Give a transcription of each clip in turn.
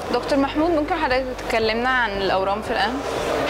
دكتور محمود ممكن حضرتك تكلمنا عن الاورام في الانف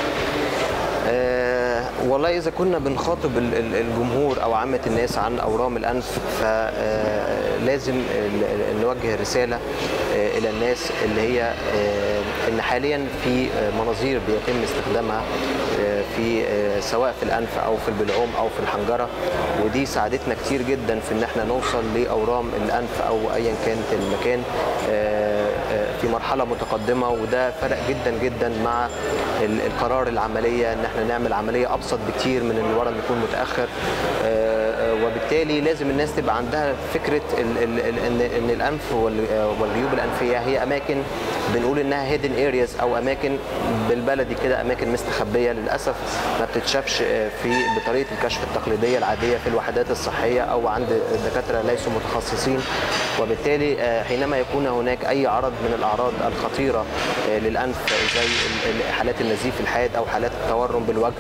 آه والله اذا كنا بنخاطب ال- ال- الجمهور او عامه الناس عن اورام الانف فلازم نوجه رساله آه، الى الناس اللي هي آه، ان حاليا في آه، مناظير بيتم استخدامها آه، في آه، سواء في الانف او في البلعوم او في الحنجره ودي ساعدتنا كتير جدا في ان احنا نوصل لاورام الانف او ايا كانت المكان آه، آه، في مرحله متقدمه وده فرق جدا جدا مع ال- القرار العمليه ان احنا نعمل عمليه ابسط بكتير من ان الورم يكون متاخر آه، آه، وبالتالي لازم الناس تبقى عندها فكره ال- ال- ال- ان ان الانف وال- آه، والجيوب الانفيه هي اماكن بنقول انها هيدن ارياز او اماكن بالبلدي كده اماكن مستخبيه للاسف ما بتتشافش آه، في بطريقه الكشف التقليديه العاديه في الوحدات الصحيه او عند دكاتره ليسوا متخصصين وبالتالي آه، حينما يكون هناك اي عرض من الاعراض الخطيره آه، للانف زي ال- ال- حالات النزيف الحاد او حالات التورم بالوجه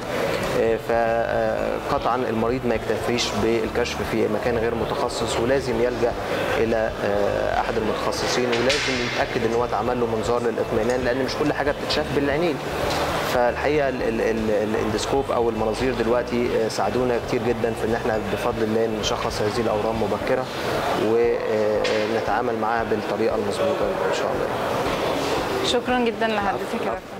فقطعا المريض ما يكتفيش بالكشف في مكان غير متخصص ولازم يلجا الى آه، احد المتخصصين ولازم يتاكد ان هو اتعمل له منظار للاطمئنان لان مش كل حاجه بتتشاف بالعينين فالحقيقه ال- ال- ال- الاندسكوب او المناظير دلوقتي آه، ساعدونا كتير جدا في ان احنا بفضل الله نشخص هذه الاورام مبكره ونتعامل معاها بالطريقه المظبوطه ان شاء الله شكرا جدا لحضرتك يا دكتور